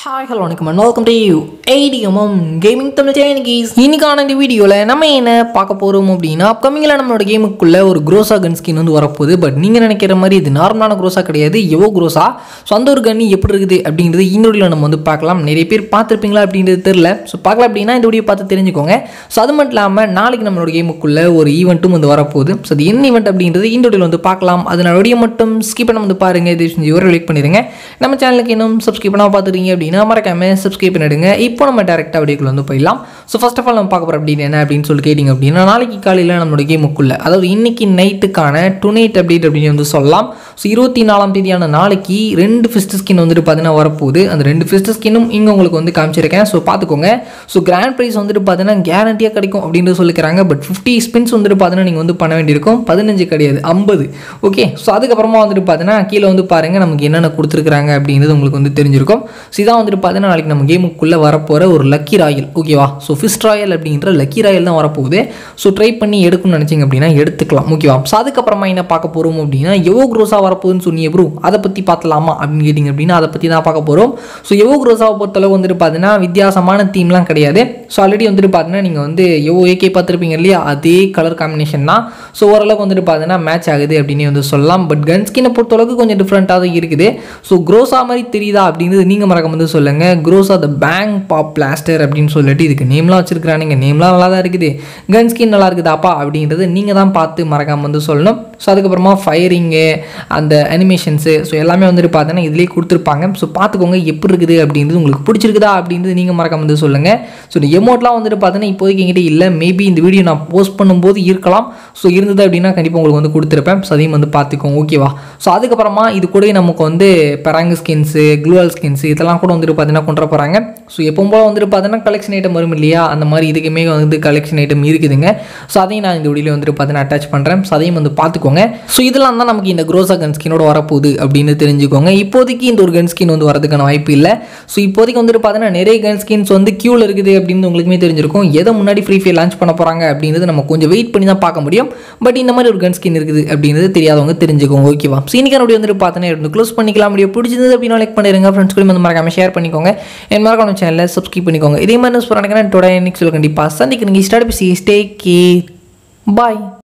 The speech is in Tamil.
ஹாய் ஹலோ வணக்கம் and welcome to ADMM gaming Tamil சேனகிஸ் இன்னைக்கான இந்த வீடியோவில் நம்ம என்ன பார்க்க போகிறோம் அப்படின்னா அப்கமிங்கில் நம்மளோட கேமுக்குள்ளே ஒரு க்ரோஸா கன் ஸ்கின் வந்து வரப்போகுது பட் நீங்கள் நினைக்கிற மாதிரி இது நார்மலான க்ரோஸா கிடையாது எவோ க்ரோஸா ஸோ அந்த ஒரு கன் எப்படி இருக்குது அப்படின்றது இந்த வீடியோவில் நம்ம வந்து பார்க்கலாம் நிறைய பேர் பார்த்துருப்பீங்களா அப்படின்றது தெரில ஸோ பார்க்கலாம் அப்படின்னா இந்த வீடியோ பார்த்து தெரிஞ்சுக்கோங்க ஸோ அது மட்டும் இல்லாமல் நாளைக்கு நம்மளோட கேமுக்குள்ளே ஒரு ஈவெண்ட்டும் வந்து வரப்போகுது ஸோ அது என்ன ஈவெண்ட் அப்படின்றது இந்த வீடியோவில் வந்து பார்க்கலாம் அதனால வீடியோ மட்டும் ஸ்கிப் பண்ண வந்து பாருங்கள் இது செஞ்சு ஒரு லைக் பண்ணிடுங்க நம்ம சேனலுக்கு இன்னும் சப்ஸ்கிரைப் பண்ணாமல் பார்த்துருக்கீங்க அப்படின்னா மறக்காம சப்ஸ்கிரைப் பண்ணிடுங்க இப்போ நம்ம டேரெக்டாக வீடியோக்குள்ள வந்து போயிடலாம் ஸோ ஃபர்ஸ்ட் ஆஃப் ஆல் நம்ம பார்க்க போகிற அப்படின்னு என்ன அப்படின்னு சொல்லி கேட்டிங்க அப்படின்னா நாளைக்கு காலையில் நம்மளோட கேமுக்குள்ள அதாவது இன்னைக்கு நைட்டுக்கான டு நைட் அப்டேட் அப்படின்னு வந்து சொல்லலாம் ஸோ இருபத்தி நாலாம் தேதியான நாளைக்கு ரெண்டு ஃபிஸ்ட் ஸ்கின் வந்துட்டு பார்த்தீங்கன்னா வரப்போகுது அந்த ரெண்டு ஃபிஸ்ட் ஸ்கின்னும் இங்கே உங்களுக்கு வந்து காமிச்சிருக்கேன் ஸோ பார்த்துக்கோங்க ஸோ கிராண்ட் ப்ரைஸ் வந்துட்டு பார்த்தீங்கன்னா கேரண்டியாக கிடைக்கும் அப்படின்னு சொல்லிக்கிறாங்க பட் ஃபிஃப்டி ஸ்பின்ஸ் வந்துட்டு பார்த்தீங்கன்னா நீங்கள் வந்து பண்ண வேண்டியிருக்கும் பதினஞ்சு கிடையாது ஐம்பது ஓகே ஸோ அதுக்கப்புறமா வந்துட்டு பார்த்தீங்கன்னா கீழே வந்து பாருங்கள் நமக்கு என்னென்ன கொடுத்துருக்காங்க அப்படின்றது உங்களுக்கு வந்து தெரிஞ்சிருக்கும் ஸோ இதான் வந்துட்டு பார்த்தீங்கன்னா நாளைக்கு நம்ம கேமுக்குள்ளே வரப்போகிற ஒரு லக்கி ராயல் ஓகேவா ஸோ ஃபிஸ்ட் ராயல் அப்படின்ற லக்கி ராயல் தான் வரப்போகுது ஸோ ட்ரை பண்ணி எடுக்கணும்னு நினச்சிங்க அப்படின்னா எடுத்துக்கலாம் ஓகேவா ஸோ அதுக்கப்புறமா என்ன பார்க்க போகிறோம் அப்படின்னா எவோ க்ரோஸாக வரப்போகுதுன்னு சொன்னீங்க ப்ரோ அதை பற்றி பார்த்தலாமா அப்படின்னு கேட்டிங்க அப்படின்னா அதை பற்றி தான் பார்க்க போகிறோம் ஸோ எவோ க்ரோஸாவை பொறுத்தளவு வந்துட்டு பார்த்தீங்கன்னா வித்தியாசமான தீம்லாம் கிடையாது ஸோ ஆல்ரெடி வந்துட்டு பார்த்தீங்கன்னா நீங்கள் வந்து எவோ ஏகே பார்த்துருப்பீங்க இல்லையா அதே கலர் காம்பினேஷன் தான் ஸோ ஓரளவுக்கு வந்துட்டு பார்த்தீங்கன்னா மேட்ச் ஆகுது அப்படின்னு வந்து சொல்லலாம் பட் கன் ஸ்கினை பொறுத்தளவுக்கு கொஞ்சம் டிஃப்ரெண்ட்டாக தான் இருக்குது ஸோ க்ரோஸா மாதிரி தெரியுதா அப்படின்றது நீங்கள் மறக்காம வந்து சொல்லுங்கள் க்ரோஸா த பேங்க் பாப் பிளாஸ்டர் அப்படின்னு சொல்லிட்டு இதுக்கு நேம்லாம் வச்சிருக்கிறானுங்க நேம்லாம் நல்லா தான் இருக்குது கன் ஸ்கின் நல்லா இருக்குதாப்பா அப்படின்றது நீங்கள் தான் பார்த்து மறக்காம வந்து சொல்லணும் ஸோ அதுக்கப்புறமா ஃபயரிங்கு அந்த அனிமேஷன்ஸு ஸோ எல்லாமே வந்துட்டு பார்த்தீங்கன்னா இதுலேயே கொடுத்துருப்பாங்க ஸோ பார்த்துக்கோங்க எப்படி இருக்குது அப்படின்றது உங்களுக்கு பிடிச்சிருக்குதா அப்படின்றது நீங்கள் மறக்காம வந்து சொல்லுங்கள் ஸோ இந்த எமௌண்ட்லாம் வந்துட்டு பார்த்தீங்கன்னா இப்போதைக்கு எங்கிட்ட இல்லை மேபி இந்த வீடியோ நான் போஸ்ட் பண்ணும்போது இருக்கலாம் ஸோ இருந்தது அப்படின்னா கண்டிப்பாக உங்களுக்கு வந்து கொடுத்துருப்பேன் ஸோ அதையும் வந்து பார்த்துக்கோங்க ஓகேவா ஸோ அதுக்கப்புறமா இது கூடவே நமக்கு வந்து பெராங்கு ஸ்கின்ஸு க்ளூவல் ஸ்கின்ஸு இதெல்லாம் கூட வந்துட்டு பார்த்தீங்கன்னா கொண்டு வர போகிறாங்க ஸோ எப்பவும் போல் வந்துட்டு பார்த்தீங்கன்னா கலெக்ஷன் ஐட்டம் வரும் இல்லையா அந்த மாதிரி இதுக்குமே வந்து கலெக்ஷன் ஐட்டம் இருக்குதுங்க ஸோ அதையும் நான் இந்த வீடியோவில் வந்துட்டு பார்த்தீங்கன்னா அட்டாச் பண்ணுறேன் ஸோ அதையும் வந்து பார்த்துக்கோங்க ஸோ இதெல்லாம் தான் நமக்கு இந்த க்ரோஸா கன் ஸ்கினோட வரப்போகுது அப்படின்னு தெரிஞ்சுக்கோங்க இப்போதைக்கு இந்த ஒரு கன் ஸ்கின் வந்து வரதுக்கான வாய்ப்பு இல்லை ஸோ இப்போதைக்கு வந்துட்டு பார்த்தீங்கன்னா நிறைய கன் ஸ்கின்ஸ் வந்து க்யூவில் இருக்குது அப்படின்னு உங்களுக்குமே தெரிஞ்சிருக்கும் எதை முன்னாடி ஃப்ரீ ஃபயர் லான்ச் பண்ண போகிறாங்க அப்படின்றது நம்ம கொஞ்சம் வெயிட் பண்ணி தான் பார்க்க முடியும் பட் இந்த மாதிரி ஒரு கன் ஸ்கின் இருக்குது அப்படின்றது தெரியாதவங்க தெரிஞ்சுக்கோங்க ஓகேவா ஸோ இன்னைக்கு வீடியோ வந்துட்டு பார்த்தீங்கன்னா இருந்து க்ளோஸ் பண்ணிக்கலாம் வீடியோ பிடிச்சது அப்படின்னா லைக் பண்ணிடுங்க ஃப்ரெண்ட்ஸ் கூட வந்து மறக்காம ஷேர் பண்ணிக்கோங்க என் மறக்காம சேனலில் சப்ஸ்கிரைப் பண்ணிக்கோங்க இதே மாதிரி நியூஸ் போகிறாங்க டோட நெக்ஸ்ட் கண்டிப்பாக சந்திக்கிறீங்க ஸ்டார்ட் பி ஸ்டே கே பாய்